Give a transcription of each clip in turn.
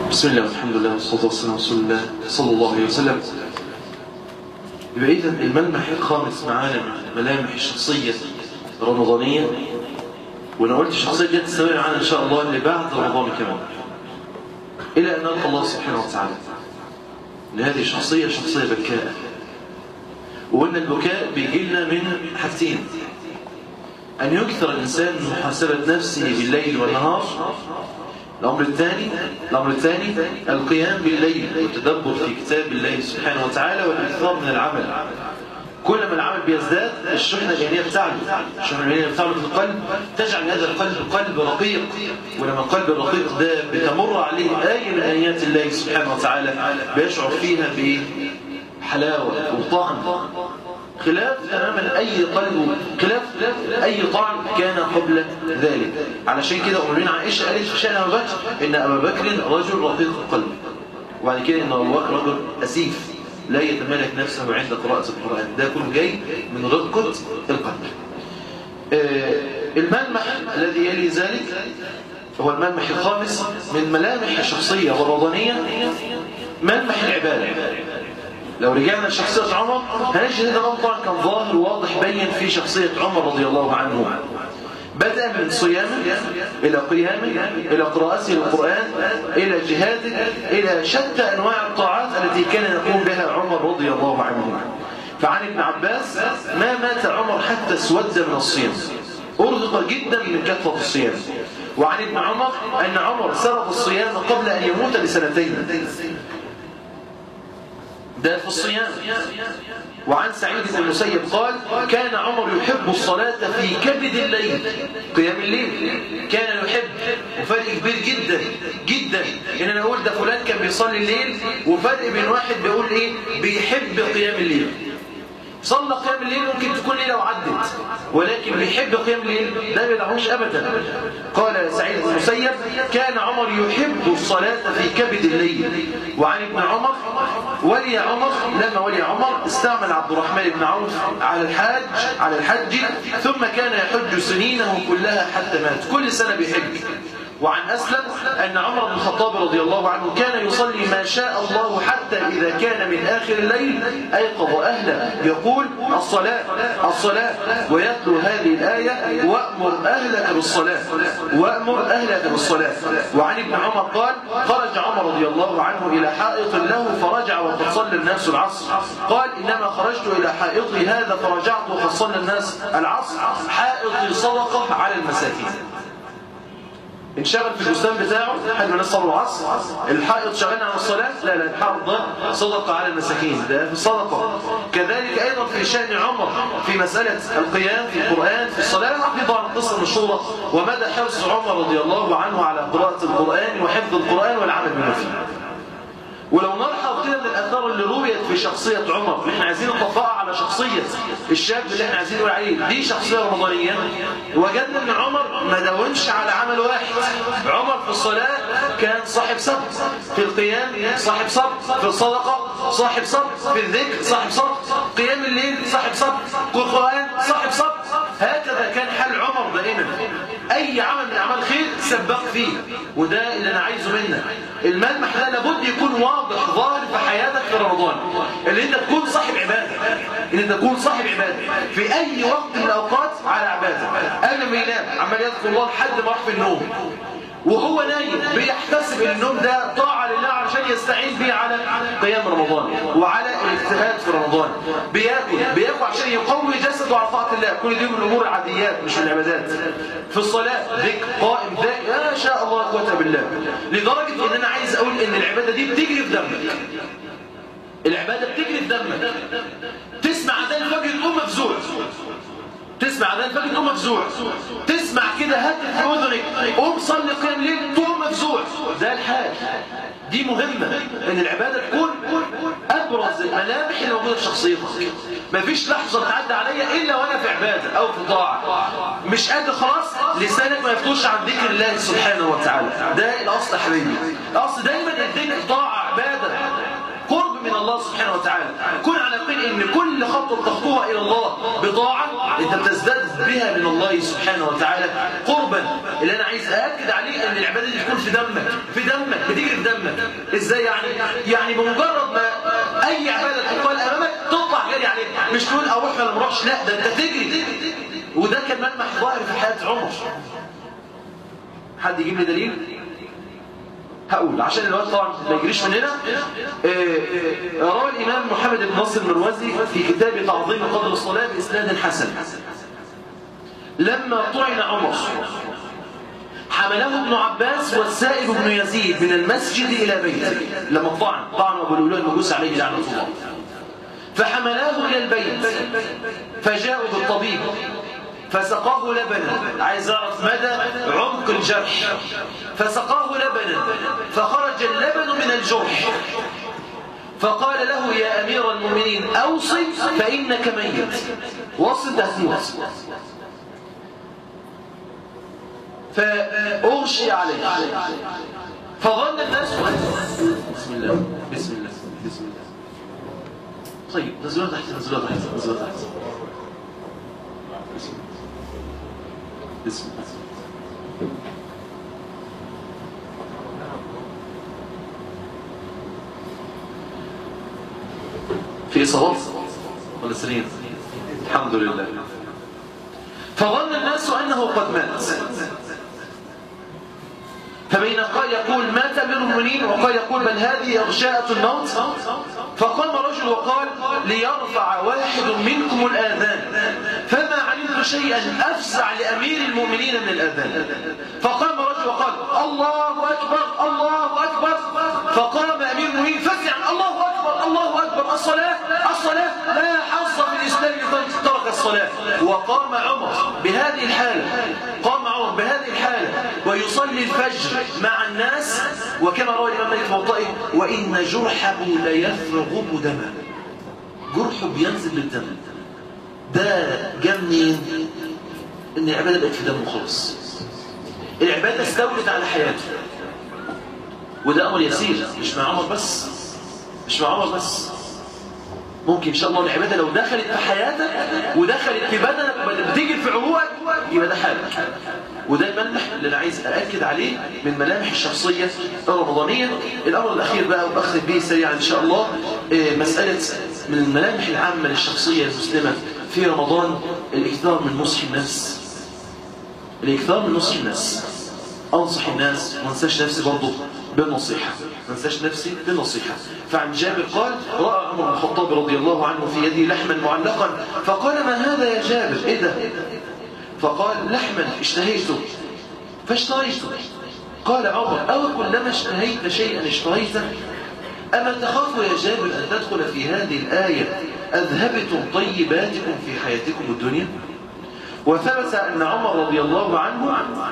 بسم الله والحمد لله والصلاة والسلام على رسول الله صلى الله عليه وسلم يبقى إذا الملمح الخامس معانا من ملامح الشخصية الرمضانية وأنا قلت الشخصية دي تستمر معانا إن شاء الله اللي بعد رمضان كمان إلى أن نلقى الله سبحانه وتعالى إن هذه الشخصية شخصية بكاء وأن البكاء بيجي لنا من حاجتين أن يكثر الإنسان من محاسبة نفسه بالليل والنهار الأمر الثاني الأمر الثاني القيام بالليل والتدبر في كتاب الله سبحانه وتعالى والإكثار من العمل كل ما العمل بيزداد الشحنة الإيمانية بتعلو الشحنة الإيمانية بتعلو في القلب تجعل هذا القلب قلب رقيق ولما القلب الرقيق ده بتمر عليه آية من آيات الله سبحانه وتعالى بيشعر فيها بحلاوة وطعم خلاف تماما أي قلب خلاف أي طعم كان قبل ذلك علشان كده أمرين عائشة قالت في شأن أبو بكر إن أبا بكر رجل رقيق القلب وبعد كده إن أبو بكر رجل أسيف لا يتمالك نفسه عند قراءة القرآن ده كله جاي من رقة القلب الملمح الذي يلي ذلك هو الملمح الخامس من ملامح الشخصية الرمضانية ملمح العبادة لو رجعنا لشخصية عمر هنجد هذا الأمر طبعا كان ظاهر واضح بين في شخصية عمر رضي الله عنه بدأ من صيامه إلى قيامه إلى قراءته للقرآن إلى جهاده إلى شتى أنواع الطاعات التي كان يقوم بها عمر رضي الله عنه فعن ابن عباس ما مات عمر حتى اسود من الصيام أرهق جدا من كثرة الصيام وعن ابن عمر أن عمر سرق الصيام قبل أن يموت بسنتين ده في الصيام وعن سعيد بن المسيب قال كان عمر يحب الصلاة في كبد الليل قيام الليل كان يحب وفرق كبير جدا جدا ان انا اقول ده فلان كان بيصلي الليل وفرق بين واحد بيقول ايه بيحب قيام الليل صلى قيام الليل ممكن تكون ليله وعدت ولكن بيحب قيام الليل لا بيدعوش ابدا قال سعيد بن المسيب كان عمر يحب الصلاه في كبد الليل وعن ابن عمر ولي عمر لما ولي عمر استعمل عبد الرحمن بن عوف على الحاج على الحج ثم كان يحج سنينه كلها حتى مات كل سنه بيحج وعن أسلم أن عمر بن الخطاب رضي الله عنه كان يصلي ما شاء الله حتى إذا كان من آخر الليل أيقظ أهله يقول الصلاة الصلاة ويتلو هذه الآية وأمر أهلك بالصلاة وأمر أهلك بالصلاة وعن ابن عمر قال خرج عمر رضي الله عنه إلى حائط له فرجع وقد صلى الناس العصر قال إنما خرجت إلى حائطي هذا فرجعت وقد صلى الناس العصر حائطي صدقة على المساكين انشغل في البستان بتاعه لحد ما الناس صلوا العصر الحائط شغال عن الصلاه لا لا الحائط ده صدقه على المساكين ده في صدقه كذلك ايضا في شان عمر في مساله القيام في القران في الصلاه في طبعا القصه المشهوره ومدى حرص عمر رضي الله عنه على قراءه القران وحفظ القران والعمل بما فيه ولو نلحظ كده من الاثار اللي رويت في شخصيه عمر اللي احنا عايزين نطبقها على شخصيه الشاب اللي احنا عايزين نقول عليه دي شخصيه رمضانيه وجدنا ان عمر ما داومش على عمل واحد عمر في الصلاه كان صاحب صبر في القيام صاحب صبر في الصدقه صاحب صبر في الذكر صاحب صبر قيام الليل صاحب صبر القران صاحب صبر هكذا كان حال عمر دائما اي عمل من اعمال خير سبق فيه وده اللي انا عايزه منك الملمح ده لابد يكون واضح ظاهر في حياتك في رمضان اللي انت تكون صاحب عباده ان انت تكون صاحب عباده في اي وقت من الاوقات على عباده قبل ما ينام عمال يذكر الله لحد ما راح في النوم وهو نايم بيحتسب ان النوم ده طاعه لله عشان يستعين بيه على قيام رمضان وعلى الاجتهاد في رمضان بياكل بياكل عشان يقوي جسده على طاعه الله كل دي من الامور العاديات مش من العبادات في الصلاه ذكر قائم ذاكر ما شاء الله قوه بالله لدرجه ان انا عايز اقول ان العباده دي بتجري في دمك العباده بتجري في دمك تسمع اذان الفجر تقوم مفزوع تسمع اذان الفجر تقوم مفزوع تسمع كده هاتف في اذنك قوم صلي قيام ليل تقوم مفزوع ده الحال دي مهمه ان العباده تكون ابرز الملامح اللي موجوده في شخصيتك مفيش لحظه تعدي عليا الا وانا في عباده او في طاعه مش قادر خلاص لسانك ما يفتوش عن ذكر الله سبحانه وتعالى ده الاصل يا حبيبي الاصل دايما الذكر طاعه عباده قرب من الله سبحانه وتعالى كن على يقين ان كل خطوه تخطوها الى الله بطاعه انت بتزداد بها من الله سبحانه وتعالى قربا اللي انا عايز ااكد عليه ان العباده دي تكون في دمك في دمك بتجري في دمك دمك ازاي يعني يعني بمجرد ما اي عباده تقال امامك تطلع جري عليها مش تقول اروح ولا ما اروحش لا ده انت تجري وده كان ملمح ظاهر في حياه عمر حد يجيب لي دليل هقول عشان الوقت طبعا ما يجريش مننا روى الامام محمد بن نصر المروزي في كتاب تعظيم قدر الصلاه باسناد حسن لما طعن عمر حمله ابن عباس والسائب بن يزيد من المسجد إلى بيته لما طعن طعن أبو الأولى المجوس عليه لعنة الله فحملاه إلى البيت فجاءوا بالطبيب فسقاه لبنا عايز أعرف مدى عمق الجرح فسقاه لبنا فخرج اللبن من الجرح فقال له يا أمير المؤمنين أوصي فإنك ميت وصل هتموت فأغشي عليه فظن الناس بسم الله بسم الله بسم الله طيب نزلوا تحت نزلوا تحت نزلوا تحت بسم الله بسم الله في صواب ولا سليم الحمد لله فظن الناس أنه قد مات فبين قال يقول مات امير المؤمنين وقال يقول بل هذه اغشاءة الموت فقام رجل وقال ليرفع واحد منكم الاذان فما علمت شيئا افزع لامير المؤمنين من الاذان فقام رجل وقال الله اكبر الله اكبر فقام امير المؤمنين فزعا الله اكبر الله اكبر الصلاه الصلاه لا حظ في الاسلام لمن ترك الصلاه وقام عمر بهذه الحاله قام عمر بهذه الحاله ويصلي الفجر مع الناس وكما روى الإمام مالك موطئه وإن جرحه ليفرغ دما جرحه بينزل بالدم ده جه منين؟ إن العبادة بقت في دمه خالص العبادة استولت على حياته وده أمر يسير مش مع عمر بس مش مع عمر بس ممكن ان شاء الله العباده لو دخلت في حياتك ودخلت في بدنك بتيجي في عروقك يبقى ده حالك وده الملمح اللي انا عايز ااكد عليه من ملامح الشخصيه الرمضانيه الامر الاخير بقى وباخذ به سريعا ان شاء الله مساله من الملامح العامه للشخصيه المسلمه في رمضان الاكثار من نصح الناس الاكثار من نصح الناس انصح الناس وما انساش نفسي برضه بالنصيحة ما انساش نفسي بالنصيحة فعن جابر قال رأى عمر بن الخطاب رضي الله عنه في يده لحما معلقا فقال ما هذا يا جابر ايه ده فقال لحما اشتهيته فاشتريته قال عمر أو كلما اشتهيت شيئا اشتريته أما تخاف يا جابر أن تدخل في هذه الآية أذهبتم طيباتكم في حياتكم الدنيا وثبت أن عمر رضي الله عنه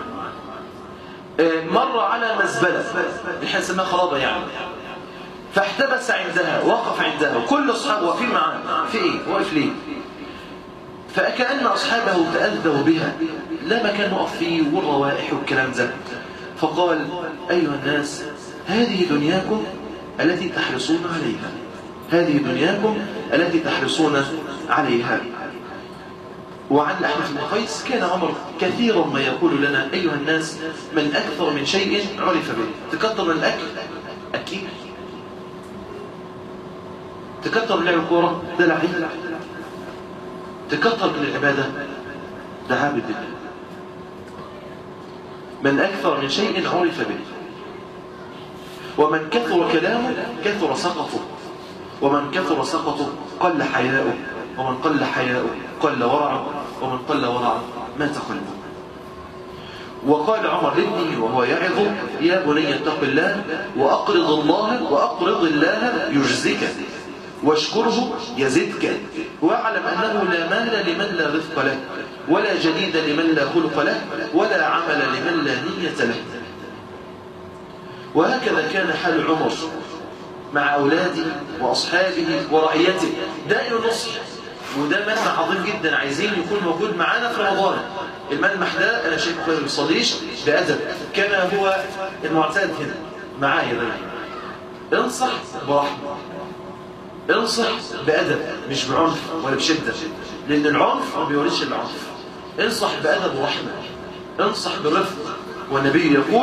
مر على مزبلة احنا نسميها خرابة يعني فاحتبس عندها وقف عندها وكل أصحابه واقفين معاه في إيه؟ واقف ليه؟ فكأن أصحابه تأذوا بها لا مكان نقف فيه والروائح والكلام ده فقال أيها الناس هذه دنياكم التي تحرصون عليها هذه دنياكم التي تحرصون عليها وعن أحمد بن قيس كان عمر كثيرا ما يقول لنا أيها الناس من أكثر من شيء عرف به تكثر من الأكل أكيد تكثر من لعب الكورة ده لعيب تكثر من العبادة ده عابد لله من أكثر من شيء عرف به ومن كثر كلامه كثر سقطه ومن كثر سقطه قل حياؤه ومن قل حياؤه قل ورعه ومن قل ورعه مات قلبه وقال عمر لابنه وهو يعظ يا بني اتق الله وأقرض الله وأقرض الله يجزك واشكره يزدك واعلم أنه لا مال لمن لا رزق له ولا جديد لمن لا خلق له ولا عمل لمن لا نية له وهكذا كان حال عمر مع أولاده وأصحابه ورعيته دائما نصح وده ملمح عظيم جدا عايزين يكون موجود معانا في رمضان الملمح ده انا شايفه ما بيصليش بادب كما هو المعتاد هنا معايا دايما انصح برحمه انصح بادب مش بعنف ولا بشده لان العنف ما بيوريش العنف انصح بادب ورحمه انصح برفق والنبي يقول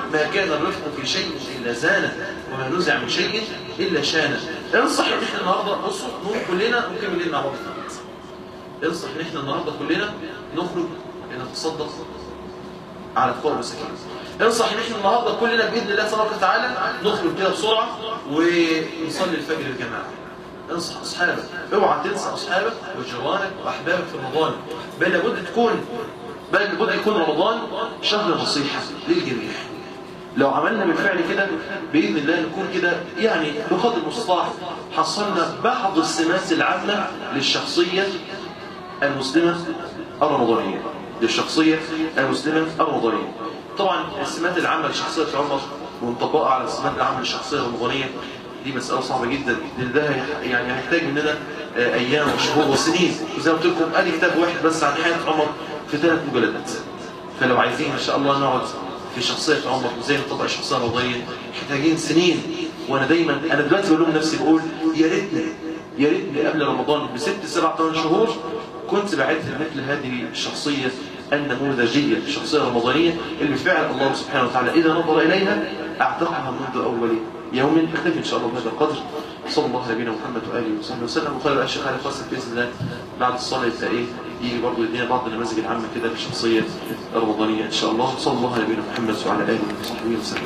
ما كان الرفق في شيء إلا زانه وما نزع من شيء إلا شانه انصح ان احنا النهارده بصوا نقوم كلنا ممكن بالليل مع بعض انصح ان احنا النهارده كلنا نخرج لنتصدق على فقراء المساكين انصح ان احنا النهارده كلنا باذن الله تبارك وتعالى نخرج كده بسرعه ونصلي الفجر الجماعه انصح اصحابك اوعى تنسى اصحابك وجيرانك واحبابك في رمضان بل لابد تكون بل لابد يكون رمضان شهر نصيحه للجميع لو عملنا بالفعل كده باذن الله نكون كده يعني بقدر المستطاع حصلنا بعض السمات العامه للشخصيه المسلمه الرمضانيه للشخصيه المسلمه الرمضانيه طبعا السمات العامه لشخصيه عمر ومطبقه على السمات العامه للشخصيه الرمضانيه دي مسألة صعبة جدا لأن ده يعني هيحتاج مننا أيام وشهور وسنين وزي ما قلت لكم أدي كتاب واحد بس عن حياة عمر في ثلاث مجلدات فلو عايزين إن شاء الله نقعد في شخصية عمر وزي ما طبق الشخصية الرضية محتاجين سنين وأنا دايما أنا دلوقتي بقول نفسي بقول يا ريتني يا ريتني قبل رمضان بست سبع ثمان شهور كنت بعت مثل هذه الشخصية النموذجية الشخصية الرمضانية اللي بالفعل الله سبحانه وتعالى إذا نظر إليها أعتقها منذ أول يوم نختفي إن شاء الله بهذا القدر صلى الله على نبينا محمد وآله وصحبه وسلم وخير بقى الشيخ علي فاصل بإذن الله بعد الصلاة يبقى إيه يجي برضه يدينا بعض النماذج العامة كده للشخصية الرمضانية إن شاء الله صلى الله على نبينا محمد وعلى آله وصحبه وسلم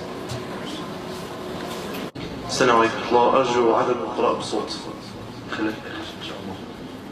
السلام عليكم الله أرجو عدم القراءة بصوت خلال إن شاء الله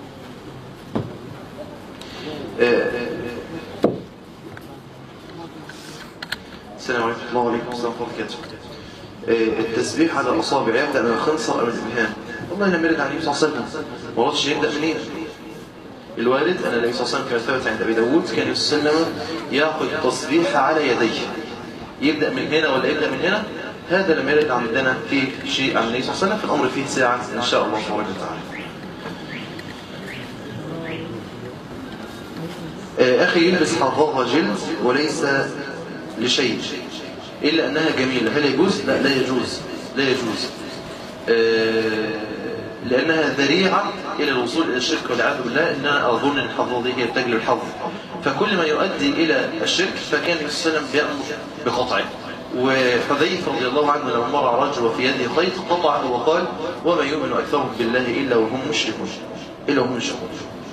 السلام عليكم الله وعليكم السلام ورحمة الله وبركاته التسبيح على الأصابع يبدأ من الخنصر أو الإبهام والله لم يرد عن النبي صلى الله عليه وسلم ما رضش يبدأ منين الوالد أن النبي صلى الله عليه وسلم كما ثبت عند أبي داود كان النبي صلى الله عليه وسلم يأخذ التصبيح على يديه يبدأ من هنا ولا يبدأ من هنا هذا لم يرد عندنا في شيء عن النبي صلى الله عليه وسلم في الأمر فيه ساعة إن شاء الله سبحانه وتعالى أخي يلبس حظاظة جلد وليس لشيء إلا أنها جميلة هل يجوز؟ لا لا يجوز لا يجوز لأنها ذريعة إلى الوصول إلى الشرك والعياذ بالله إن أنا أظن أن الحظاظة دي هي بتجلب الحظ فكل ما يؤدي إلى الشرك فكان النبي صلى الله عليه وسلم بيأمر بقطعه وحذيفة رضي الله عنه لما مر رجل وفي يده خيط قطعه وقال وما يؤمن أكثرهم بالله إلا وهم مشركون إلا وهم مشركون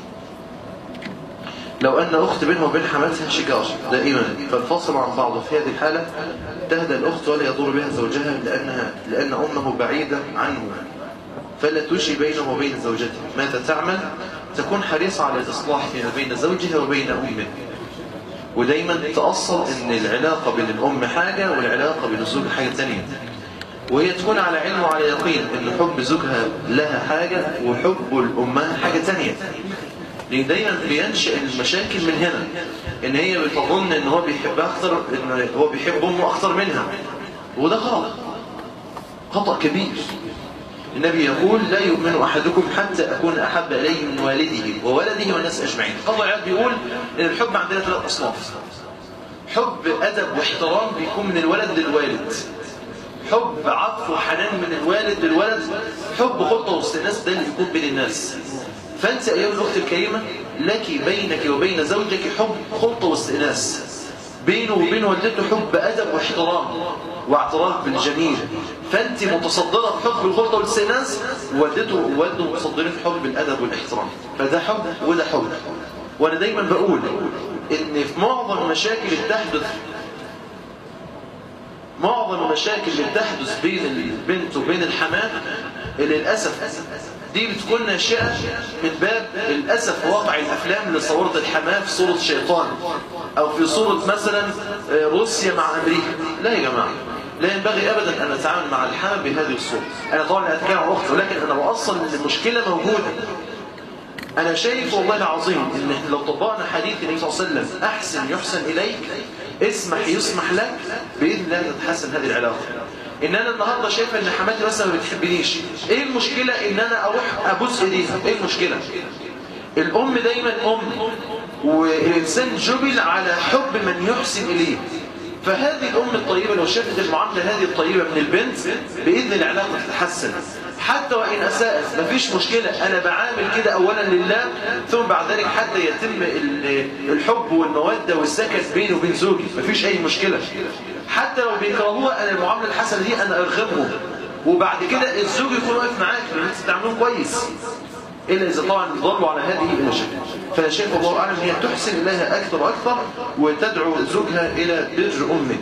لو أن أخت بينها وبين حماتها شجار دائما فانفصلوا عن بعض في هذه الحالة تهدى الأخت ولا يضر بها زوجها لأنها لأن أمه بعيدة عنه فلا تشي بينه وبين زوجته ماذا تعمل؟ تكون حريصة على الإصلاح فيما بين زوجها وبين أمه ودايما تأصل أن العلاقة بين الأم حاجة والعلاقة بين الزوج حاجة ثانية وهي تكون على علم وعلى يقين أن حب زوجها لها حاجة وحب الأمها حاجة ثانية لان دايما بينشأ المشاكل من هنا ان هي بتظن ان هو بيحبها اكتر ان هو بيحب امه اكتر منها وده غلط خطأ كبير النبي يقول لا يؤمن احدكم حتى اكون احب اليه من والده وولده والناس اجمعين قضى عياد بيقول ان الحب عندنا ثلاث اصناف حب ادب واحترام بيكون من الولد للوالد حب عطف وحنان من الوالد للولد حب خلطه وسط الناس ده اللي بيكون بين الناس فأنت أيها الأخت الكريمة لك بينك وبين زوجك حب خلطة واستئناس بينه وبين والدته حب أدب واحترام واعتراف بالجميل فأنت متصدرة في حب الخلطة والاستئناس ووالدته ووالده متصدرين في حب الأدب والاحترام فده حب وده حب وأنا دايما بقول إن في معظم المشاكل اللي بتحدث معظم المشاكل اللي بتحدث بين البنت وبين الحماه للأسف دي بتكون ناشئة من باب للأسف واقع الأفلام اللي صورت الحماة في صورة شيطان أو في صورة مثلا روسيا مع أمريكا لا يا جماعة لا ينبغي أبدا أن نتعامل مع الحماة بهذه الصورة أنا طبعا أتكلم عن أختي ولكن أنا بأصل أن المشكلة موجودة أنا شايف والله العظيم أن لو طبقنا حديث النبي صلى الله عليه وسلم أحسن يحسن إليك اسمح يسمح لك بإذن الله تتحسن هذه العلاقة ان انا النهارده شايفه ان حماتي مثلا ما بتحبنيش ايه المشكله ان انا اروح ابوس ايديها ايه المشكله الام دايما ام والانسان جبل على حب من يحسن اليه فهذه الام الطيبه لو شافت المعامله هذه الطيبه من البنت باذن العلاقه تتحسن حتى وإن أساءت مفيش مشكلة أنا بعامل كده أولا لله ثم بعد ذلك حتى يتم الحب والمودة والسكن بيني وبين زوجي مفيش أي مشكلة حتى لو بيكرهوها انا المعامله الحسنه دي انا ارغبهم وبعد كده الزوج يكون واقف معاك لان انت تعملون كويس الا اذا طبعا ضلوا على هذه المشاكل فانا شايف الله اعلم هي تحسن اليها اكثر واكثر وتدعو زوجها الى بر امه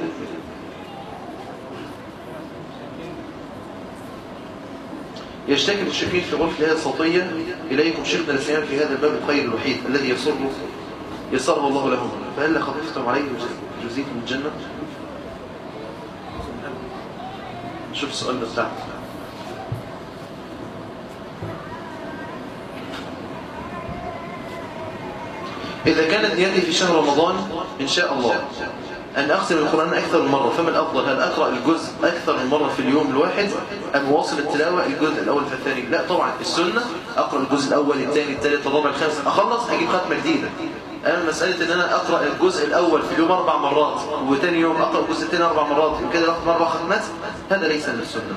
يشتكي المشركين في غرفة الهيئة الصوتية إليكم شيخنا الإسلام في هذا الباب الخير الوحيد الذي يسره يسره الله لهم فهل خففتم عليه جزيكم الجنة؟ شوف السؤال ده بتاعك إذا كانت نيتي في شهر رمضان إن شاء الله أن أختم القرآن أكثر من مرة فما الأفضل هل أقرأ الجزء أكثر من مرة في اليوم الواحد أم واصل التلاوة الجزء الأول في الثاني لا طبعا السنة أقرأ الجزء الأول الثاني الثالث الرابع الخامس أخلص أجيب ختمة جديدة أما مسألة أن أنا أقرأ الجزء الأول في اليوم أربع مرات وثاني يوم أقرأ الجزء الثاني أربع مرات وكده أختم أربع ختمات هذا ليس من السنة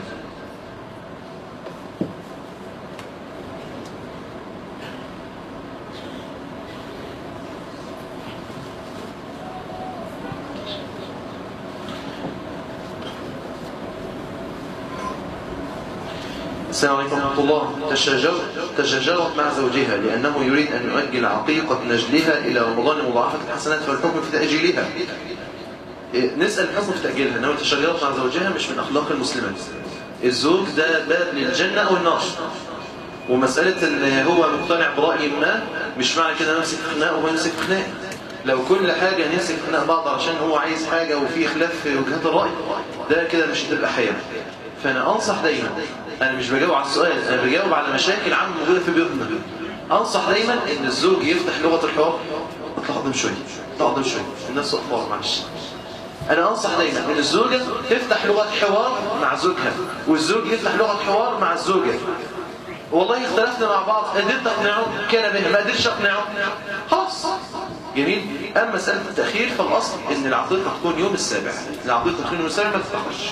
السلام عليكم ورحمة الله تشاجرت تشاجرت مع زوجها لأنه يريد أن يؤجل عقيقة نجلها إلى رمضان مضاعفة الحسنات فالحكم في تأجيلها نسأل الحكم في تأجيلها أنه تشاجرت مع زوجها مش من أخلاق المسلمات الزوج ده باب للجنة أو النار ومسألة أن هو مقتنع برأي ما مش معنى كده نمسك خناق وما يمسك خناق لو كل حاجة نمسك خناق بعض عشان هو عايز حاجة وفي خلاف في وجهات الرأي ده كده مش هتبقى حياة فأنا أنصح دايما أنا مش بجاوب على السؤال أنا بجاوب على مشاكل عامة موجودة في بيوتنا أنصح دايما إن الزوج يفتح لغة الحوار اطلع قدام شوية اطلع قدام شوية الناس أخبار معلش أنا أنصح دايما إن الزوجة تفتح لغة حوار مع زوجها والزوج يفتح لغة حوار مع الزوجة والله اختلفنا مع بعض قدرت أقنعه كان بها ما قدرتش أقنعه خلاص جميل أما مسألة التأخير فالأصل إن العقيقة تكون يوم السابع العقيقة تكون يوم السابع ما تتأخرش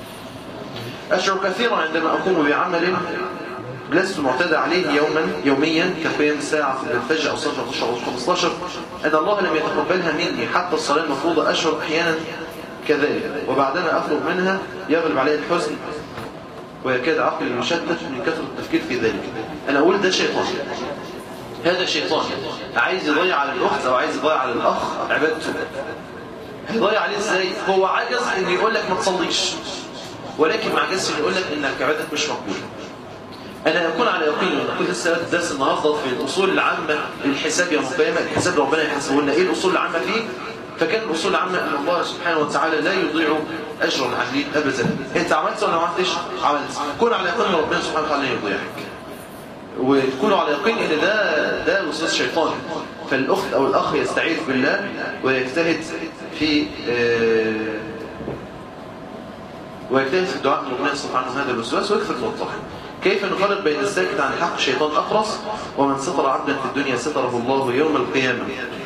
أشعر كثيرا عندما أقوم بعمل لست معتاد عليه يوما يوميا كقيام ساعة في الفجر أو صلاة 14 أو 15 أن الله لم يتقبلها مني حتى الصلاة المفروضة أشعر أحيانا كذلك وبعدما أخرج منها يغلب علي الحزن ويكاد عقلي المشتت من كثرة التفكير في ذلك أنا أقول ده شيطان هذا شيطان عايز يضيع على الأخت أو عايز يضيع على الأخ عبادته هيضيع عليه إزاي هو عجز إنه يقول لك ما تصليش ولكن ما عجزش يقول لك إنك عبادتك مش مقبولة أنا أكون على يقين أن كل لسه درس النهارده في الأصول العامة للحساب يوم القيامة الحساب ربنا يحسبه لنا إيه الأصول العامة فيه؟ فكان الأصول العامة أن الله سبحانه وتعالى لا يضيع أجر العاملين أبدا أنت عملت ولا ما عملتش؟ عملت كن على يقين ربنا سبحانه وتعالى لا يضيعك وتكونوا على يقين ان ده ده وسوس شيطان فالاخت او الاخ يستعيذ بالله ويجتهد في آه ويجتهد في الدعاء من ربنا سبحانه هذا الوسواس ويكفر المطلق كيف نفرق بين الساكت عن حق شيطان اخرس ومن ستر عبدا في الدنيا ستره الله يوم القيامه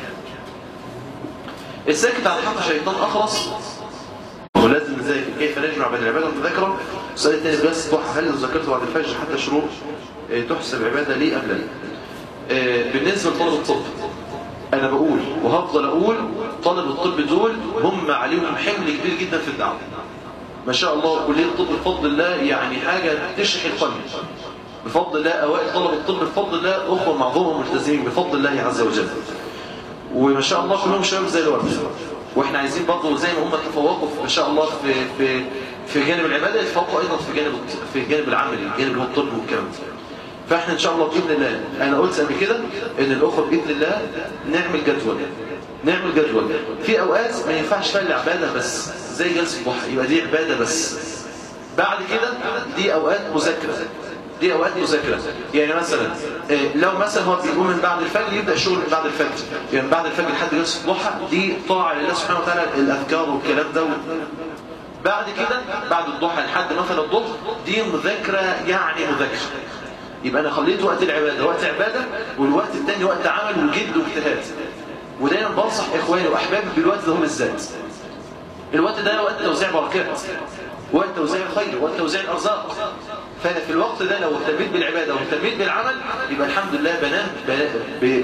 الساكت عن حق شيطان اخرس ولازم نذاكر كيف نجمع بين العباده والمذاكره السؤال الثاني بس هل لو ذاكرت بعد الفجر حتى الشروق تحسب عبادة لي أم لا بالنسبة لطلب الطب أنا بقول وهفضل أقول طلب الطب دول هم عليهم حمل كبير جدا في الدعوة ما شاء الله كلية الطب بفضل الله يعني حاجة تشرح القلب بفضل الله أوائل طلب الطب بفضل الله أخوة معظمهم ملتزمين بفضل الله عز وجل وما شاء الله كلهم شباب زي الورد واحنا عايزين برضه زي ما هم تفوقوا ما شاء الله في في في جانب العباده يتفوقوا ايضا في جانب في الجانب العملي الجانب اللي هو الطب والكلام ده فاحنا ان شاء الله باذن الله انا قلت قبل كده ان الاخوه باذن الله نعمل جدول نعمل جدول في اوقات ما ينفعش فيها العباده بس زي جلسه الضحى يبقى دي عباده بس بعد كده دي اوقات مذاكره دي اوقات مذاكره يعني مثلا لو مثلا هو بيقوم من بعد الفجر يبدا شغل من بعد الفجر يعني بعد الفجر لحد جلسه الضحى دي طاعه لله سبحانه وتعالى الاذكار والكلام ده بعد كده بعد الضحى لحد مثلا الظهر دي مذاكره يعني مذاكره يبقى انا خليت وقت العباده وقت عباده والوقت الثاني وقت عمل وجد واجتهاد ودايما بنصح اخواني واحبابي بالوقت ده بالذات الوقت ده وقت توزيع بركات وقت توزيع الخير وقت توزيع الارزاق فانا في الوقت ده لو اهتميت بالعباده واهتميت بالعمل يبقى الحمد لله بنام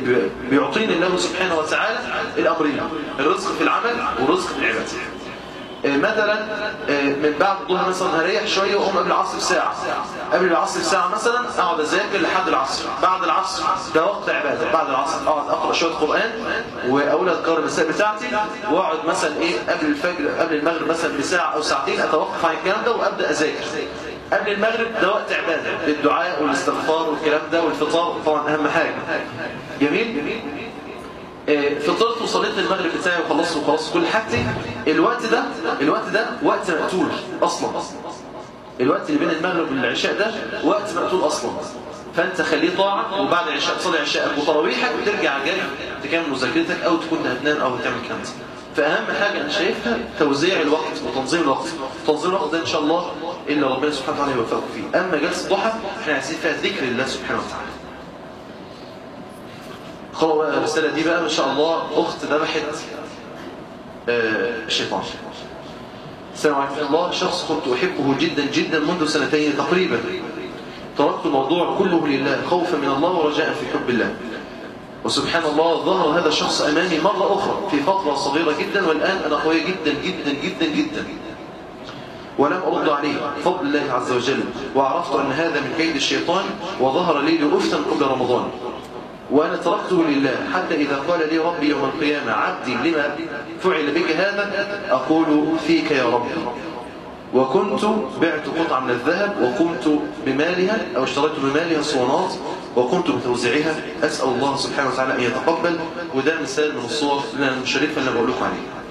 بيعطيني الله سبحانه وتعالى الامرين الرزق في العمل والرزق في العباده آه، مثلا آه، من بعد الظهر مثلا هريح شويه واقوم قبل العصر بساعه قبل العصر بساعه مثلا اقعد اذاكر لحد العصر بعد العصر ده وقت عباده بعد العصر اقعد اقرا شويه قران واقول اذكار المساء بتاعتي واقعد مثلا ايه قبل الفجر قبل المغرب مثلا بساعه او ساعتين اتوقف عن الكلام ده وابدا اذاكر قبل المغرب ده وقت عباده الدعاء والاستغفار والكلام ده والفطار طبعا اهم حاجه جميل آه، فطرت وصليت المغرب بتاعي وخلصت وخلصت كل حاجتي الوقت ده الوقت ده وقت مقتول اصلا الوقت اللي بين المغرب والعشاء ده وقت مقتول اصلا فانت خليه طاعه وبعد العشاء تصلي عشاءك وتراويحك وترجع جاي تكمل مذاكرتك او تكون هتنام او هتعمل كلام فاهم حاجه انا شايفها توزيع الوقت وتنظيم الوقت تنظيم الوقت ده ان شاء الله الا ربنا سبحانه وتعالى يوفقك فيه اما جلسه الضحى احنا عايزين فيها ذكر الله سبحانه وتعالى قرأوا بقى الرسالة دي بقى ما شاء الله أخت ذبحت آه، الشيطان السلام عليكم الله شخص كنت أحبه جدا جدا منذ سنتين تقريبا تركت الموضوع كله لله خوفا من الله ورجاء في حب الله وسبحان الله ظهر هذا الشخص أمامي مرة أخرى في فترة صغيرة جدا والآن أنا قوية جدا جدا جدا جدا ولم أرد عليه بفضل الله عز وجل وعرفت أن هذا من كيد الشيطان وظهر لي لأفتا قبل رمضان وأنا تركته لله حتى إذا قال لي ربي يوم القيامة عبدي لما فعل بك هذا أقول فيك يا رب وكنت بعت قطعة من الذهب وقمت بمالها أو اشتريت بمالها صوانات وكنت بتوزيعها أسأل الله سبحانه وتعالى أن يتقبل وده مثال من الصور الشريفة اللي بقول لكم عليها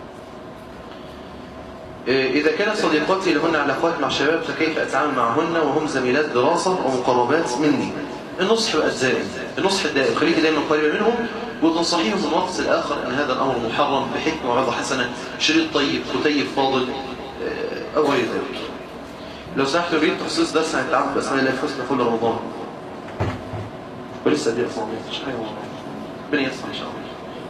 إذا كانت صديقاتي لهن علاقات مع شباب فكيف أتعامل معهن وهم زميلات دراسة ومقربات مني النصح بقى الزائد النصح الدائم خليك دايما قريبة منهم وتنصحيهم من وقت الآخر أن هذا الأمر محرم بحكمة وعظة حسنة شريط طيب كتيب فاضل آه، أو غير ذلك لو سمحت أريد تخصيص درس عن التعبد بأسماء الله الحسنى كل رمضان ولسه دي أصلا مش حاجة ربنا يسمع إن شاء الله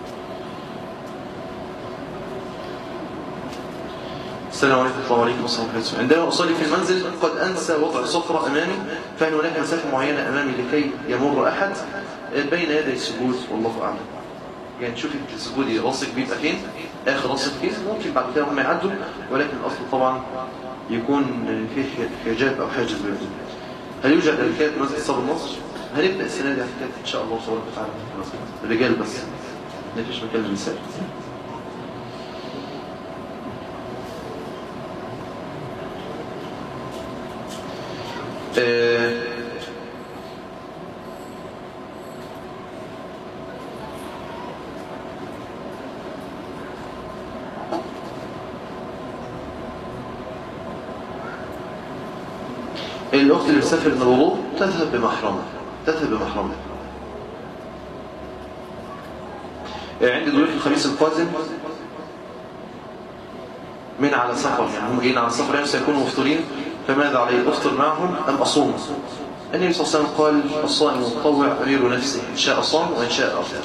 السلام عليكم ورحمة الله وعليكم السلام عليكم عندما أصلي في المنزل قد أنسى وضع صفرة أمامي فهل هناك مسافة معينة أمامي لكي يمر أحد بين يدي السجود والله أعلم يعني شوفي السجود راسك بيبقى فين آخر راسك فين ممكن بعد كده هم يعدوا ولكن الأصل طبعا يكون فيه حجاب أو حاجز بينهم هل يوجد أركات مسجد صبر النصر؟ هنبدأ السنة دي أركات إن شاء الله سبحانه وتعالى الرجال بس ما فيش مكان للنساء آه، الأخت اللي بتسافر من الوضوء تذهب بمحرمة تذهب بمحرمة آه، عندي ضيوف الخميس القادم من على سفر يعني هم جايين على سفر يعني سيكونوا مفطرين فماذا علي أفطر معهم أم أصوم النبي صلى الله عليه وسلم قال الصائم المتطوع أمير نفسه إن شاء صام وإن شاء أفطر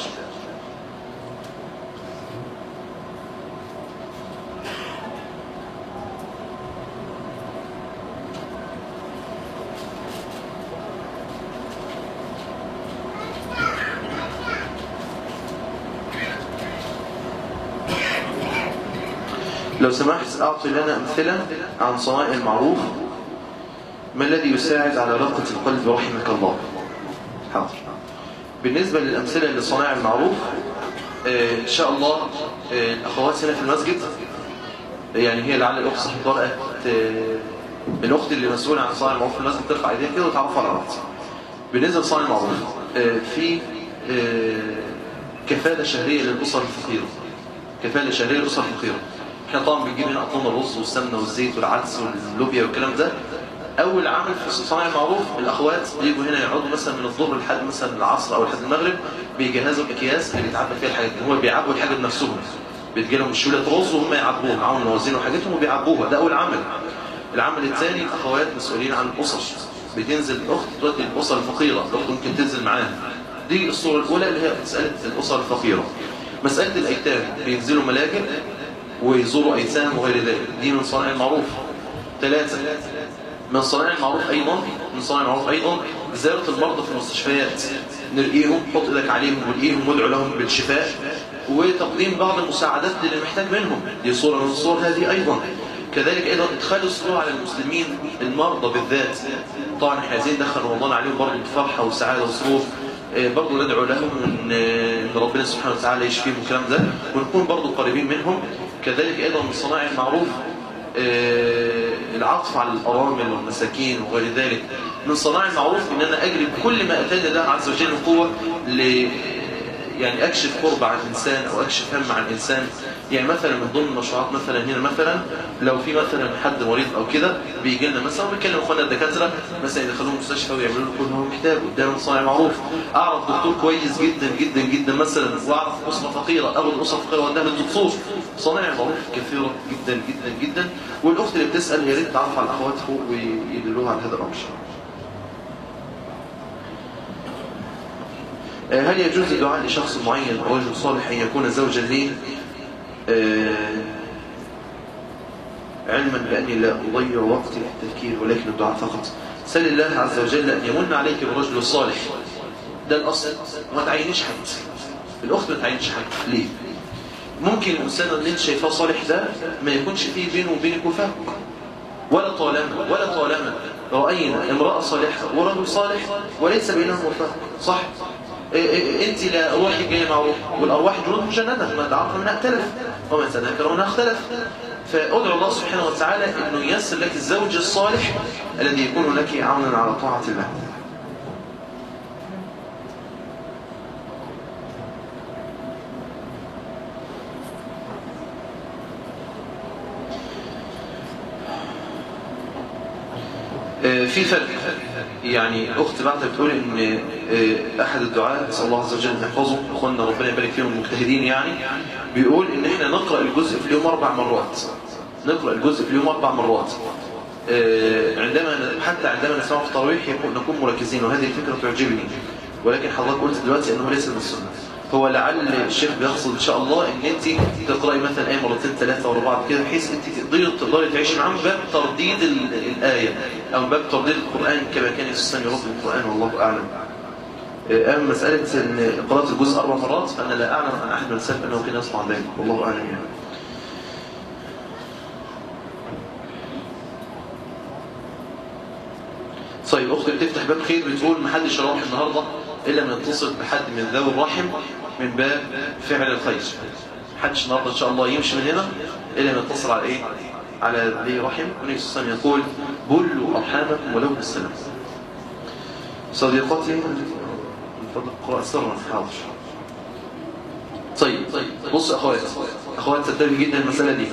لو سمحت أعطي لنا أمثلة عن صنائع المعروف ما الذي يساعد على رقة القلب رحمك الله حاضر بالنسبة للأمثلة لصنائع المعروف آه، إن شاء الله آه، الأخوات هنا في المسجد يعني هي لعل الأخت صاحب ورقة آه، الأخت اللي مسؤولة عن صنائع المعروف في المسجد ترفع ايديها كده وتعرفوا على بعض بالنسبة لصنائع المعروف آه، في آه، كفالة شهرية للأسر الفقيرة كفالة شهرية للأسر الفقيرة احنا طبعا بنجيب هنا اطنان الرز والسمنه والزيت والعدس واللوبيا والكلام ده اول عمل في صناعه المعروف الاخوات بيجوا هنا يقعدوا مثلا من الظهر لحد مثلا العصر او لحد المغرب بيجهزوا الاكياس اللي بيتعبى فيها الحاجات دي هم بيعبوا الحاجه بنفسهم بتجي لهم شويه رز وهم يعبوها معاهم موازين وحاجتهم وبيعبوها ده اول عمل العمل الثاني الاخوات مسؤولين عن الاسر بتنزل الاخت تودي الاسر الفقيره الاخت ممكن تنزل معاها دي الصوره الاولى اللي هي مساله الاسر الفقيره مساله الايتام بينزلوا ملاجئ ويزوروا أيتام وغير ذلك دي من صنائع المعروف ثلاثة من صنائع المعروف أيضا من صنائع المعروف أيضا زيارة المرضى في المستشفيات نرقيهم حط إيدك عليهم ونرقيهم وادعو لهم بالشفاء وتقديم بعض المساعدات للي محتاج منهم دي صورة من الصور هذه أيضا كذلك أيضا إدخال السرور على المسلمين المرضى بالذات طبعا احنا عايزين ندخل رمضان عليهم برضه بفرحة وسعادة وسرور برضه ندعو لهم ان ربنا سبحانه وتعالى يشفيهم الكلام ده ونكون برضه قريبين منهم كذلك ايضا من صناع المعروف العطف على الارامل والمساكين وغير ذلك من صناع المعروف ان انا اجري بكل ما اتاني الله عز وجل من قوه ل يعني اكشف قرب عن الانسان او اكشف هم عن الانسان يعني مثلا من ضمن المشروعات مثلا هنا مثلا لو في مثلا حد مريض او كده بيجي لنا مثلا وبيكلم اخواننا الدكاتره مثلا يدخلوه المستشفى ويعملوا له كل ما هو محتاجه قدام صانع معروف اعرف دكتور كويس جدا جدا جدا مثلا واعرف اسره فقيره اخد الاسره الفقيره واديها للدكتور صانع معروف كثيره جدا جدا جدا والاخت اللي بتسال يا ريت تعرف على الاخوات فوق ويدلوها على هذا الامر هل يجوز الدعاء لشخص معين رجل صالح ان يكون زوجا لي علما بأني لا أضيع وقتي في التفكير ولكن الدعاء فقط سل الله عز وجل أن يمن عليك برجل صالح ده الأصل وما تعينيش حد الأخت ما تعينيش حد ليه؟ ممكن الإنسان اللي انت شايفاه صالح ده ما يكونش فيه بينه وبينك وفاق ولا طالما ولا طالما رأينا امرأة صالحة ورجل صالح وليس بينهم وفاق صح؟ انت لا روحي جايه مع روح والارواح جنود مجنده ما تعرف منها اختلف وما تذكر منها اختلف فادعو الله سبحانه وتعالى انه ييسر لك الزوج الصالح الذي يكون لك عونا على طاعه الله في فرق يعني اخت بعد بتقول ان احد الدعاء نسال الله عز وجل ان يحفظه اخواننا ربنا يبارك فيهم المجتهدين يعني بيقول ان احنا نقرا الجزء في اليوم اربع مرات نقرا الجزء في اليوم اربع مرات عندما حتى عندما نسمع في التراويح نكون مركزين وهذه الفكره تعجبني ولكن حضرتك قلت دلوقتي انه ليس من السنه هو لعل الشيخ بيقصد ان شاء الله ان انت تقراي مثلا ايه مرتين ثلاثه ورا بعض كده بحيث انت تقدري تقدري تعيشي معاهم باب ترديد الايه او باب ترديد القران كما كان يستني رب القران والله اعلم. اما مساله ان قراءه الجزء اربع مرات فانا لا اعلم عن احد من السلف انه كان يصنع ذلك والله اعلم يعني. طيب اختي بتفتح باب خير بتقول ما حدش يروح النهارده الا من يتصل بحد من ذوي الرحم من باب فعل الخير حدش النهارده ان شاء الله يمشي من هنا الا من يتصل على ايه على ذي رحم والنبي صلى الله عليه وسلم يقول بلوا ارحامكم ولو بالسلام صديقاتي من فضل اقرا سرا حاضر طيب طيب بص اخوات اخوات تنتبه جدا المساله دي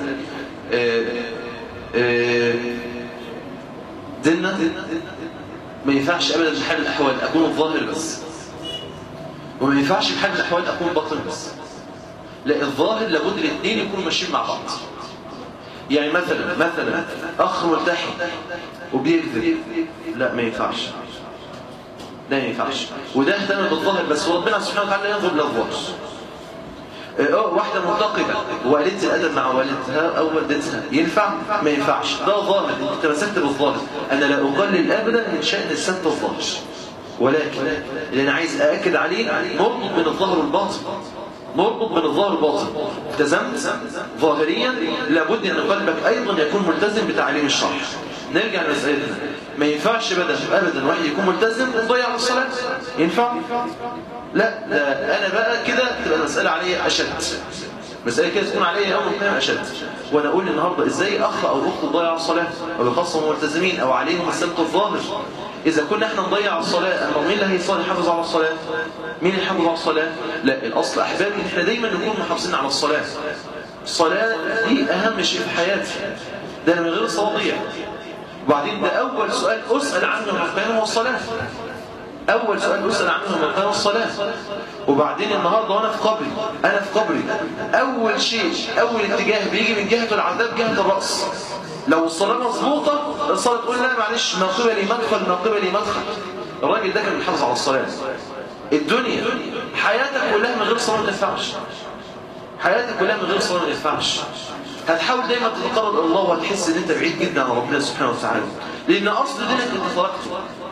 ديننا ما ينفعش ابدا بحال الاحوال اكون الظاهر بس وما ينفعش بحال الاحوال اكون باطن بس لا الظاهر لابد الاثنين يكونوا ماشيين مع بعض يعني مثلا مثلا اخ ملتحي وبيكذب لا ما ينفعش لا ما ينفعش وده اهتم بالظاهر بس وربنا سبحانه وتعالى ينظر للظاهر اه واحدة منتقدة وقالت الأدب مع والدها أو والدتها ينفع؟ ما ينفعش ده ظاهر أنت مسكت بالظاهر أنا لا أقلل أبدا من شأن السنة الظاهر ولكن اللي أنا عايز أأكد عليه مربط بين الظاهر والباطن مربط بين الظاهر والباطن التزمت ظاهريا لابد أن قلبك أيضا يكون ملتزم بتعليم الشرع نرجع لمسألتنا ما ينفعش ابدا ابدا واحد يكون ملتزم ويضيع الصلاه ينفع لا لا انا بقى كده تبقى المساله عليا اشد مساله كده تكون عليا يوم القيامه اشد وانا اقول النهارده ازاي اخ او اخت تضيع الصلاه وبخاصه ملتزمين او عليهم السبت الظاهر اذا كنا احنا نضيع الصلاه أما مين اللي هيصلي يحافظ على الصلاه مين اللي يحافظ على الصلاه لا الاصل احبابي احنا دايما نكون محافظين على الصلاه الصلاه دي اهم شيء في حياتي ده انا من غير الصلاه ضيع وبعدين ده أول سؤال أسأل عنه يوم القيامة هو الصلاة أول سؤال أسأل عنه يوم القيامة الصلاة وبعدين النهاردة وأنا في قبري أنا في قبري أول شيء أول اتجاه بيجي من جهة العذاب جهة الرأس لو الصلاة مظبوطة الصلاة تقول لا معلش ما قبلي مدخل ما قبلي مدخل الراجل ده كان بيحافظ على الصلاة الدنيا حياتك كلها من غير صلاة ما تنفعش حياتك كلها من غير صلاة ما تنفعش هتحاول دايما تتقرب الى الله وهتحس ان انت بعيد جدا عن ربنا سبحانه وتعالى لان اصل دينك انت تركته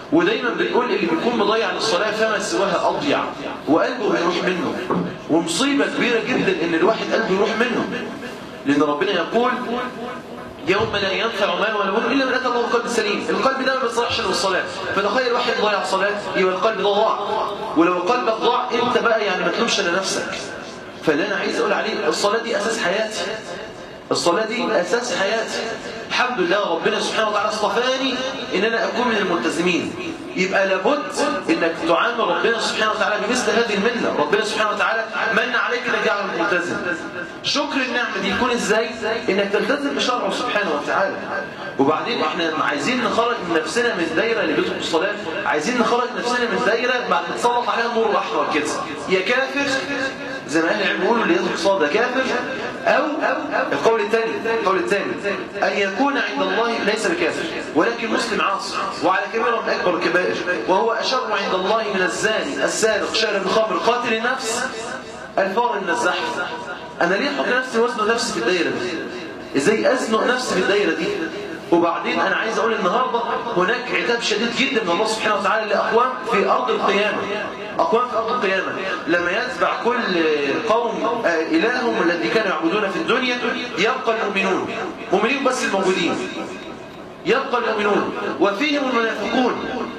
ودايما بنقول اللي بيكون مضيع للصلاة فما سواها أضيع وقلبه هيروح منه ومصيبة كبيرة جدا إن الواحد قلبه يروح منه لأن ربنا يقول يوم لا ينفع مال ولا بنون الا من اتى الله بقلب سليم القلب ده ما بيصلحش للصلاه فتخيل واحد ضيع الصلاه يبقى القلب ده ضاع ولو القلب ضاع انت بقى يعني ما تلومش لنفسك فاللي انا عايز اقول عليه الصلاه دي اساس حياتي الصلاه دي اساس حياتي الحمد لله ربنا سبحانه وتعالى اصطفاني ان انا اكون من الملتزمين يبقى لابد انك تعامل ربنا سبحانه وتعالى بمثل هذه المنه ربنا سبحانه وتعالى من عليك انك جعلك ملتزم شكر النعمه دي يكون ازاي انك تلتزم بشرعه سبحانه وتعالى وبعدين احنا عايزين نخرج من نفسنا من الدايره اللي بتدخل الصلاه عايزين نخرج نفسنا من الدايره بعد ما تسلط عليها النور الاحمر كده يا كافر زي ما اهل بيقولوا اللي يدخل الصلاه ده كافر او القول الثاني القول الثاني ان يكون عند الله ليس بكافر ولكن مسلم عاصي وعلى كبيره من اكبر الكبائر وهو اشر عند الله من الزاني السارق شارب الخمر قاتل النفس الفار من الزحف انا ليه احط نفسي وزن نفسي في الدايره دي ازاي ازنق نفسي في الدايره دي وبعدين انا عايز اقول النهارده هناك عتاب شديد جدا من الله سبحانه وتعالى لاقوام في ارض القيامه اقوام في ارض القيامه لما يتبع كل قوم الههم الذي كانوا يعبدون في الدنيا يبقى المؤمنون مؤمنين بس الموجودين يبقى المؤمنون وفيهم المنافقون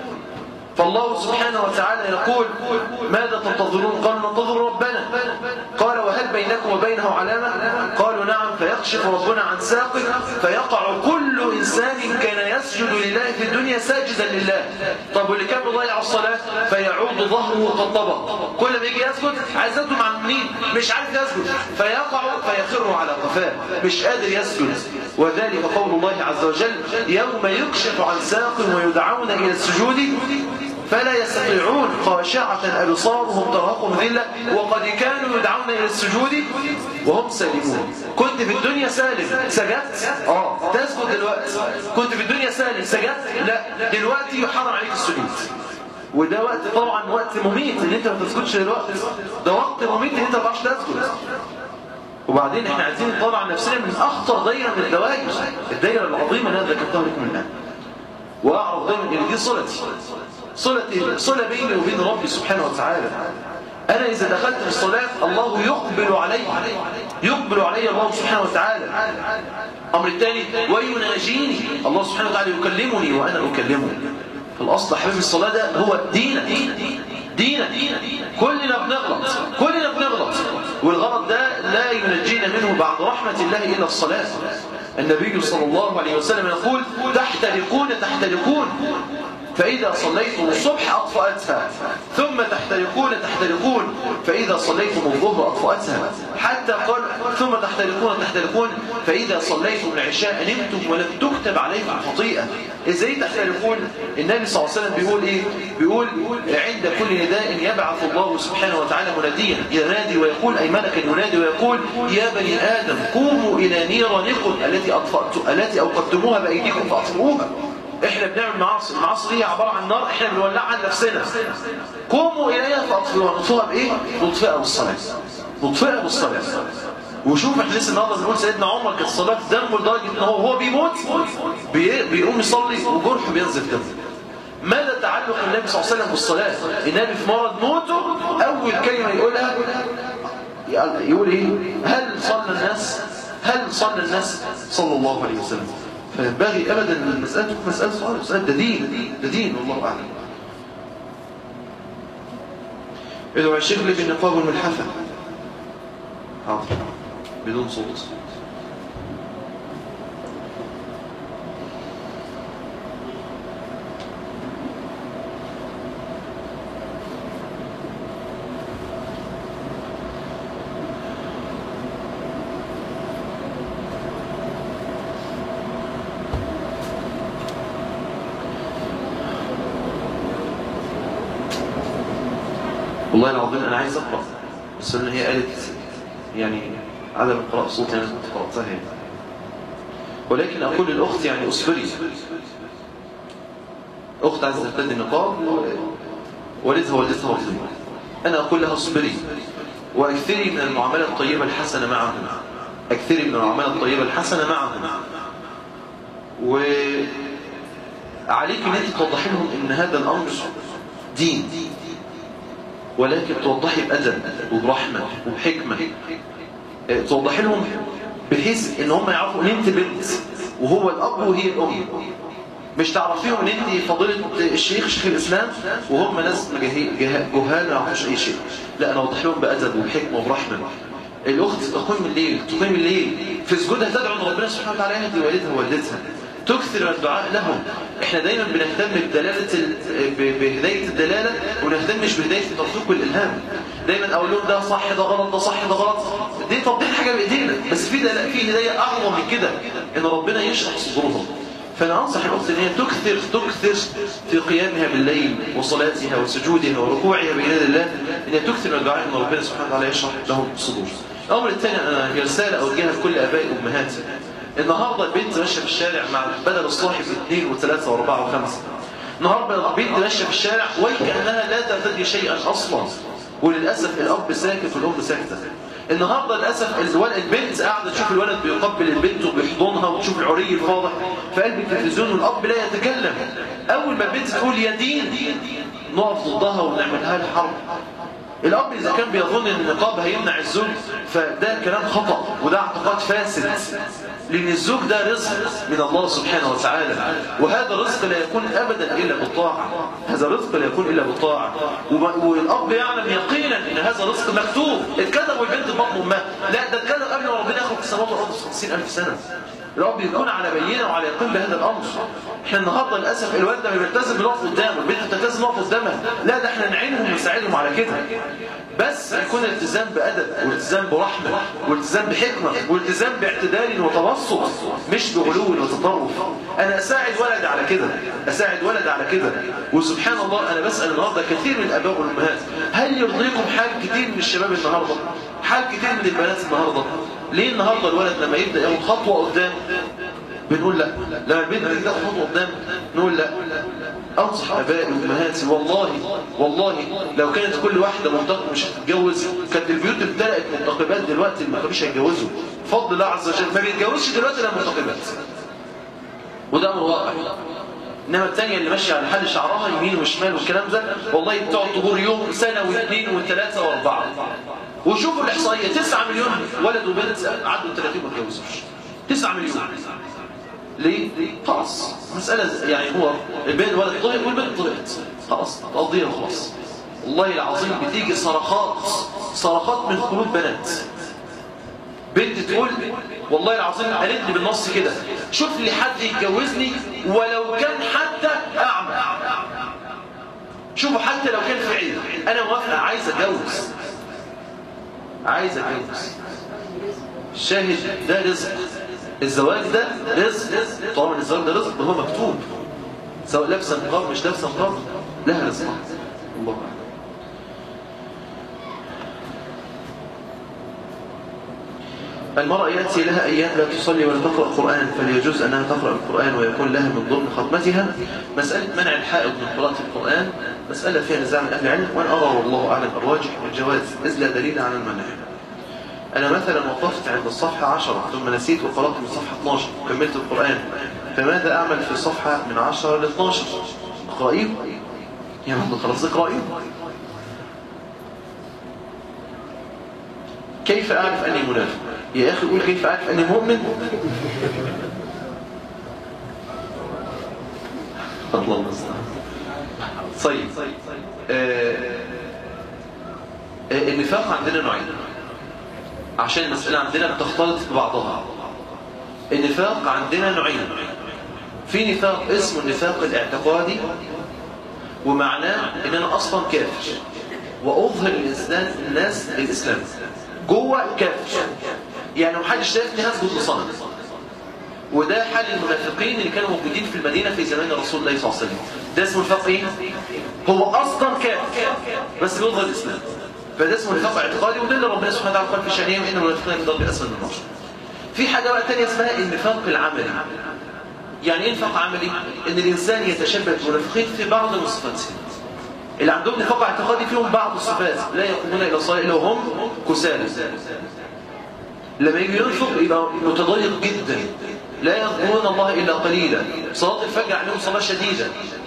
فالله سبحانه وتعالى يقول ماذا تنتظرون قالوا ننتظر ربنا قال وهل بينكم وبينه علامة قالوا نعم فيكشف ربنا عن ساقه فيقع كل إنسان كان يسجد لله في الدنيا ساجدا لله طب واللي كان بيضيع الصلاة فيعود ظهره قطبا كل ما يجي يسجد عايز يسجد مع مين مش عارف يسجد فيقع فيخر على قفاه مش قادر يسجد وذلك قول الله عز وجل يوم يكشف عن ساق ويدعون إلى السجود فلا يستطيعون خاشعة أبصارهم ترهقهم ذلة وقد كانوا يدعون إلى السجود وهم سالمون كنت في الدنيا سالم سجدت؟ اه تسجد دلوقتي كنت في الدنيا سالم سجدت؟ لا دلوقتي يحرم عليك السجود وده وقت طبعا وقت مميت ان انت ما تسجدش دلوقتي ده وقت مميت ان انت ما تعرفش تسجد وبعدين احنا عايزين نطلع نفسنا من اخطر دايره من الدوائر الدايره العظيمه اللي انا ذكرتها لكم الان واعرف دايما ان دي صلتي صلة صلة بيني وبين ربي سبحانه وتعالى أنا إذا دخلت في الصلاة الله يقبل علي يقبل علي الله سبحانه وتعالى أمر الثاني ويناجيني الله سبحانه وتعالى يكلمني وأنا أكلمه في الأصل حبيب الصلاة ده هو دينا دينا كلنا بنغلط كلنا بنغلط والغلط ده لا ينجينا منه بعد رحمة الله إلا الصلاة النبي صلى الله عليه وسلم يقول تحترقون تحترقون فإذا صليتم الصبح أطفأتها ثم تحترقون تحترقون فإذا صليتم الظهر أطفأتها حتى قال ثم تحترقون تحترقون فإذا صليتم العشاء نمتم ولم تكتب عليكم خطيئة إزاي تحترقون النبي صلى الله عليه وسلم بيقول إيه بيقول عند كل نداء يبعث الله سبحانه وتعالى مناديا ينادي ويقول أي ملك ينادي ويقول يا بني آدم قوموا إلى نيرانكم التي أطفأت التي أوقدتموها بأيديكم فأطفئوها احنا بنعمل معاصي المعاصي دي عباره عن نار احنا بنولعها عن نفسنا قوموا اليها فاطفئوها نطفئها بايه نطفئها بالصلاه نطفئها بالصلاه وشوف احنا لسه النهارده بنقول سيدنا عمر كانت الصلاه دمه لدرجه ان هو هو بيموت بي بيقوم يصلي وجرحه بينزل دم ماذا تعلق النبي صلى الله عليه وسلم بالصلاه النبي في مرض موته اول كلمه يقولها يقول ايه هل صلى الناس هل صلى الناس صلى الله عليه وسلم فينبغي ابدا ان المساله تكون مساله صالح مساله ده دين ده دين والله اعلم ادعو الشيخ لي بالنقاب والملحفه حاضر بدون صوت والله العظيم انا عايز اقرا بس ان هي قالت يعني عدم القراء صوت انا كنت قراتها يعني ولكن اقول للاخت يعني اصبري اخت عايزه ترتدي النقاب والدها والدتها وظيفه انا اقول لها اصبري واكثري من المعامله الطيبه الحسنه معهم اكثري من المعامله الطيبه الحسنه معهم و عليك ان انت توضحي لهم ان هذا الامر دين ولكن توضحي بأدب وبرحمة وبحكمة اه، توضحي لهم بحيث ان هم يعرفوا ان انت بنت وهو الاب وهي الام مش تعرفيهم ان انت فضيله الشيخ شيخ الاسلام وهم ناس جهال ما يعرفوش اي شيء لا انا اوضح لهم بادب وبحكمه وبرحمه الاخت تقوم الليل تقيم الليل في سجودها تدعو ان ربنا سبحانه وتعالى يهدي والدها ووالدتها تكثر من الدعاء لهم احنا دايما بنهتم بدلاله ال... بهدايه الدلاله وما نهتمش بهدايه التوفيق والالهام دايما اقول لهم ده صح ده غلط ده صح ده غلط دي توضيح حاجه بايدينا بس في دل... في هدايه اعظم من كده ان ربنا يشرح صدورهم فانا انصح الاخت ان هي تكثر تكثر في قيامها بالليل وصلاتها وسجودها وركوعها بين يدي الله ان هي تكثر من الدعاء ان ربنا سبحانه وتعالى يشرح لهم الصدور الامر الثاني انا هي رساله اوجهها لكل ابائي وامهاتي النهارده البنت ماشيه في الشارع مع بدل الصاحب اثنين وثلاثه واربعه وخمسه النهارده البنت ماشيه في الشارع وكانها لا ترتدي شيئا اصلا وللاسف الاب ساكت والام ساكته النهارده للاسف الولد البنت قاعده تشوف الولد بيقبل البنت وبيحضنها وتشوف العري الفاضح في قلب التلفزيون والاب لا يتكلم اول ما البنت تقول يا دين نقف ضدها ونعملها الحرب الاب اذا كان بيظن ان النقاب هيمنع الزوج فده كلام خطا وده اعتقاد فاسد لان الزوج ده رزق من الله سبحانه وتعالى وهذا الرزق لا يكون ابدا الا بالطاعه هذا الرزق لا يكون الا بالطاعه والاب يعلم يقينا ان هذا الرزق مكتوب اتكتب والبنت بطن امها لا ده اتكتب قبل ما ربنا يخلق السماوات والارض 50000 سنه الاب يكون على بينه وعلى يقين بهذا الامر احنا النهارده للاسف الوالد لما بيلتزم بنقف قدامه البنت بتلتزم نقف قدامها لا ده احنا نعينهم ونساعدهم على كده بس يكون الالتزام بادب والالتزام برحمه والالتزام بحكمه والالتزام باعتدال وتوسط مش بغلو وتطرف انا اساعد ولدي على كده اساعد ولدي على كده وسبحان الله انا بسال النهارده كثير من الاباء والامهات هل يرضيكم حال كثير من الشباب النهارده حال كثير من البنات النهارده ليه النهارده الولد لما يبدا ياخد خطوه قدام بنقول لا لما البنت تيجي تاخد خطوه قدام نقول لا انصح ابائي وامهاتي والله والله لو كانت كل واحده منتقبه مش هتتجوز كانت البيوت امتلأت منتقبات دلوقتي اللي مش هيتجوزوا بفضل الله عز وجل ما بيتجوزش دلوقتي الا منتقبات وده امر واقع انما الثانيه اللي ماشيه على حل شعرها يمين وشمال والكلام ده والله بتقعد تجور يوم سنه واثنين وثلاثه واربعه وشوفوا الاحصائيه 9 مليون ولد وبنت عدوا 30 ما اتجوزوش 9 مليون ليه؟ خلاص مسألة يعني هو البنت الولد طلع والبنت طلعت خلاص تقضيها خلاص والله العظيم بتيجي صرخات صرخات من قلوب بنات بنت تقول والله العظيم قالت لي بالنص كده شوف لي حد يتجوزني ولو كان حتى اعمى شوفوا حتى لو كان في عيد انا موافقه عايز اتجوز عايز اتجوز الشاهد ده رزق الزواج ده رزق طبعا الزواج ده رزق هو مكتوب سواء لابسه نقاب مش لابسه نقاب لها رزق الله أعلم المرأة يأتي لها أيام لا تصلي ولا تقرأ القرآن فليجوز أنها تقرأ القرآن ويكون لها من ضمن ختمتها مسألة منع الحائض من قراءة القرآن مسألة فيها نزاع من أهل العلم وأنا أرى والله أعلم الراجح والجواز إذ لا دليل على المنع أنا مثلا وقفت عند الصفحة 10 ثم نسيت وقرأت من الصفحة 12 وكملت القرآن فماذا أعمل في الصفحة من 10 ل 12 اقرأيه يا رب خلاص اقرأيه كيف أعرف أني منافق يا أخي قول كيف أعرف أني مؤمن الله المستعان طيب آه آه النفاق عندنا نوعين عشان المسألة عندنا بتختلط ببعضها النفاق عندنا نوعين في نفاق اسمه النفاق الاعتقادي ومعناه ان انا اصلا كافر واظهر الاسلام الناس للاسلام جوه كافر يعني محدش شايفني هسجد لصنم وده حال المنافقين اللي كانوا موجودين في المدينه في زمان رسول الله صلى الله عليه وسلم ده اسمه نفاق ايه هو اصلا كافر بس بيظهر الاسلام فده اسمه نفاق اعتقادي وده اللي ربنا سبحانه وتعالى قال في شانهم ان المنافقين من ضرب اسفل من النار في حاجه بقى ثانيه اسمها النفاق العملي يعني ايه نفاق عملي ان الانسان يتشبه بالمنافقين في بعض من صفاتهم اللي عندهم نفاق اعتقادي فيهم بعض الصفات لا يقومون الى الصلاه الا وهم كسالى لما يجي ينفق يبقى متضايق جدا لا يذكرون الله إلا قليلا صلاة الفجر عليهم صلاة شديدة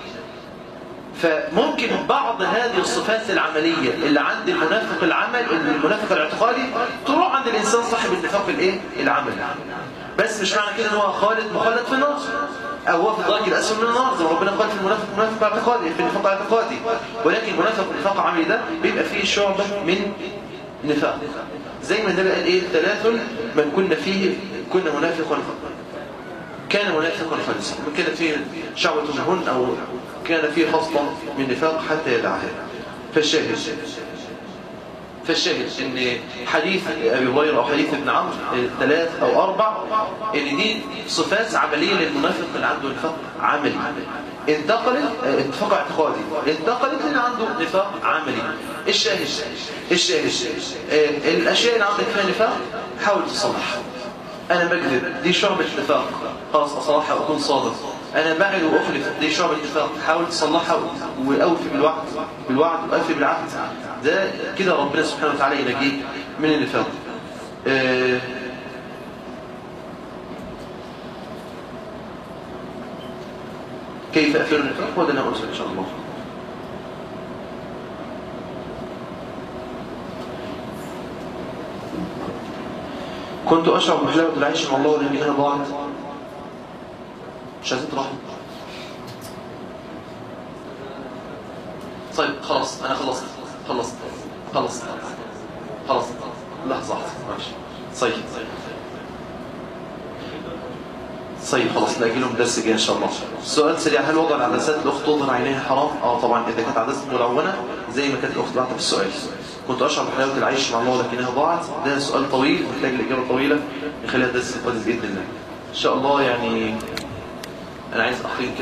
فممكن بعض هذه الصفات العملية اللي عند المنافق العمل المنافق الاعتقادي تروح عند الإنسان صاحب النفاق الايه العمل بس مش معنى كده ان هو خالد مخلد في النار او هو في الدرجه الاسفل من النار زي ما ربنا قال في المنافق منافق اعتقادي في النفاق الاعتقادي ولكن منافق النفاق عملي ده بيبقى فيه شعبه من نفاق زي ما النبي قال ايه ثلاث من كنا فيه كنا منافقا كان منافقا خالصا من كان فيه شعبة منهن أو كان فيه خصلة من نفاق حتى يدعها فالشاهد فالشاهد ان حديث ابي هريره او حديث ابن عمرو ثلاث او اربع ان دي صفات عمليه للمنافق اللي عنده نفاق عملي انتقلت نفاق اعتقادي انتقلت اللي عنده نفاق عملي الشاهد الشاهد الاشياء اللي عندك فيها نفاق حاول تصلحها انا بكذب دي شعبة نفاق خلاص اصلحها واكون صادق انا بعد واخلف دي شعبة نفاق حاول تصلحها واوفي بالوعد بالوعد واوفي بالعهد ده كده ربنا سبحانه وتعالى ينجيك من النفاق آه كيف أفعل النفاق هو ده اللي هقوله إن شاء الله كنت أشعر بحلاوة العيش مع الله ولكنها ضاعت مش عايزين تروحوا طيب خلاص أنا خلصت خلصت خلصت خلصت لحظة ماشي طيب طيب خلاص نأجلهم درس جاي إن شاء الله سؤال سريع هل وضع العدسات الأخت تظهر عينيها حرام؟ اه طبعا إذا كانت عدسة ملونة زي ما كانت الأخت بعتها في السؤال كنت أشعر بحلاوة العيش مع الله ولكنها ضاعت ده سؤال طويل محتاج لإجابة طويلة نخليها درس القادم بإذن الله إن شاء الله يعني أنا عايز أخير كده